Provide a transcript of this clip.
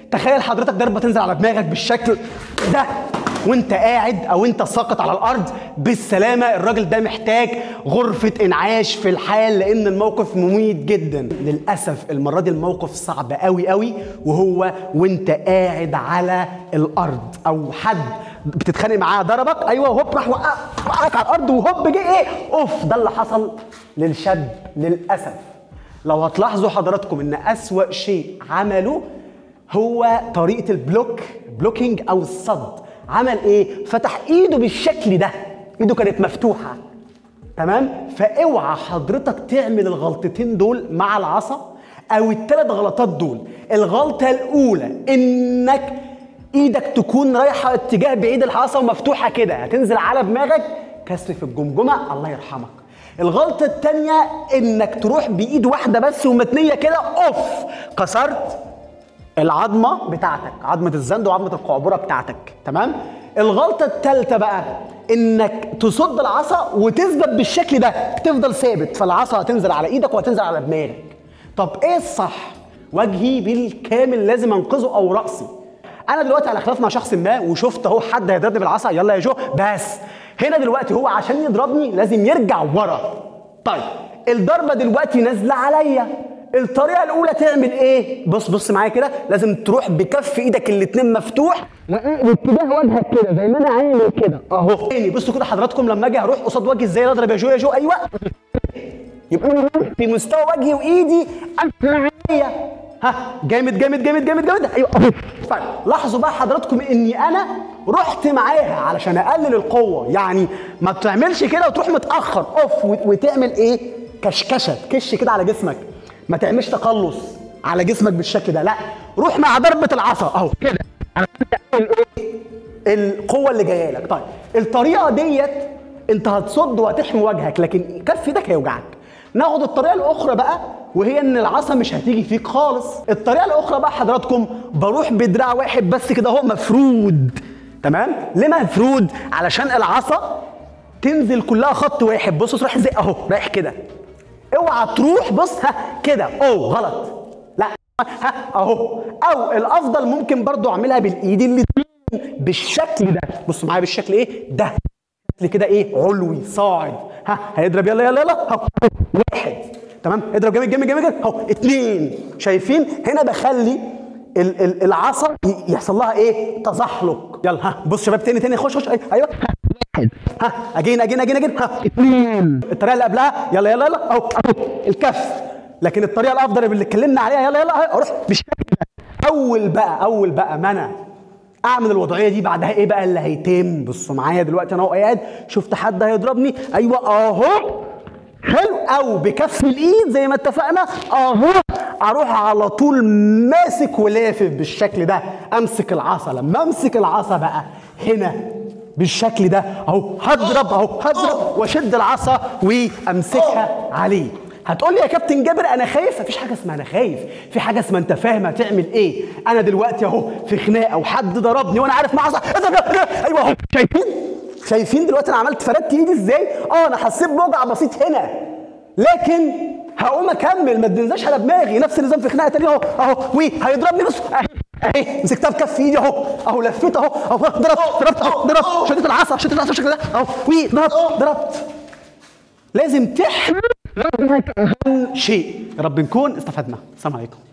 تخيل حضرتك ضربه تنزل على دماغك بالشكل ده وانت قاعد او انت ساقط على الارض بالسلامه الراجل ده محتاج غرفه انعاش في الحال لان الموقف مميت جدا للاسف المره دي الموقف صعب قوي قوي وهو وانت قاعد على الارض او حد بتتخانق معاه ضربك ايوه هوب راح وقع- وقعك على الارض وهوب جه ايه اوف ده اللي حصل للشاب للاسف لو هتلاحظوا حضراتكم ان اسوأ شيء عمله هو طريقه البلوك بلوكينج او الصد عمل ايه فتح ايده بالشكل ده ايده كانت مفتوحه تمام فاوعى حضرتك تعمل الغلطتين دول مع العصا او الثلاث غلطات دول الغلطه الاولى انك ايدك تكون رايحه اتجاه بعيد العصا ومفتوحه كده هتنزل على دماغك كسر في الجمجمه الله يرحمك الغلطه الثانيه انك تروح بايد واحده بس ومتنيه كده اوف كسرت العظمه بتاعتك عظمه الزند وعظمه القعبره بتاعتك تمام الغلطه الثالثه بقى انك تصد العصا وتثبت بالشكل ده تفضل ثابت فالعصا هتنزل على ايدك وهتنزل على دماغك طب ايه الصح وجهي بالكامل لازم انقذه او راسي انا دلوقتي على خلاف مع شخص ما وشفت اهو حد هيضربني بالعصا يلا يا جو بس هنا دلوقتي هو عشان يضربني لازم يرجع ورا طيب الضربه دلوقتي نازله عليا الطريقه الاولى تعمل ايه بص بص معايا كده لازم تروح بكف ايدك الاتنين مفتوح باتجاه وجهك كده زي ما انا عامل كده اهو تاني بصوا كده حضراتكم لما اجي هروح قصاد وجهي ازاي اضرب يا جو يا جو ايوه يبقى انا رايح في مستوى وجهي وايدي اسرع عليا ها جامد جامد جامد جامد جامد ايوه اهو طيب لاحظوا بقى حضراتكم اني انا رحت معاها علشان اقلل القوه يعني ما تعملش كده وتروح متاخر اوف وت- وتعمل ايه كشكشه تكش كده على جسمك ما تعملش تقلص على جسمك بالشكل ده لا روح مع ضربه العصا اهو كده القوه اللي جايه لك طيب الطريقه ديت انت هتصد وهتحمي وجهك لكن كف ايدك هيوجعك ناخد الطريقه الاخرى بقى وهي ان العصا مش هتيجي فيك خالص الطريقه الاخرى بقى حضراتكم بروح بدراع واحد بس كده اهو مفرود تمام ليه مفرود علشان العصا تنزل كلها خط واحد بص رايح ازاي اهو رايح كده اوعى تروح بص ها كده اوه غلط لا ها اهو او الافضل ممكن برضو اعملها بالايد اللي بالشكل ده بصوا معايا بالشكل ايه ده شكل كده ايه علوي صاعد ها هيضرب يلا يلا يلا اهو واحد تمام اضرب جامد جامد جامد جامد اهو اتنين شايفين هنا بخلي ال- ال- العصا ي- يحصل لها ايه تزحلق يلا ها بص شباب تاني تاني خش خش ايوه واحد ها اجين اجين اجين اجين ها اتنين الطريقه اللي قبلها يلا يلا يلا اهو اهو الكف لكن الطريقه الافضل اللي اتكلمنا عليها يلا يلا اروح بالشكل ده اول بقى اول بقى ما انا اعمل الوضعيه دي بعدها ايه بقى اللي هيتم بصوا معايا دلوقتي انا اهو قاعد شفت حد هيضربني ايوه اهو حلو او بكف الايد زي ما اتفقنا اهو اروح على طول ماسك ولافف بالشكل ده امسك العصا لما امسك العصا بقى هنا بالشكل ده اهو هضرب اهو هضرب واشد العصا وامسكها عليه هتقول لي يا كابتن جابر انا خايف مفيش حاجه اسمها انا خايف في حاجه اسمها انت فاهم هتعمل ايه انا دلوقتي اهو في خناقه وحد ضربني وانا عارف معصا ايوه اهو شايفين شايفين دلوقتي انا عملت فردت ايدي ازاي اه انا حسيت بوجع بسيط هنا لكن هقوم اكمل ما تنزلش على دماغي نفس النظام في خناقه تانية اهو اهو وهيضربني بص اهي اهي مسكتها بكف ايدي اهو اهو لفيت اهو اهو ضربت ضربت اهو ضربت شديت العصا شديت العصا بالشكل ده اهو وضربت ضربت لازم تحمي وجهك اهم شيء يا رب نكون استفدنا السلام عليكم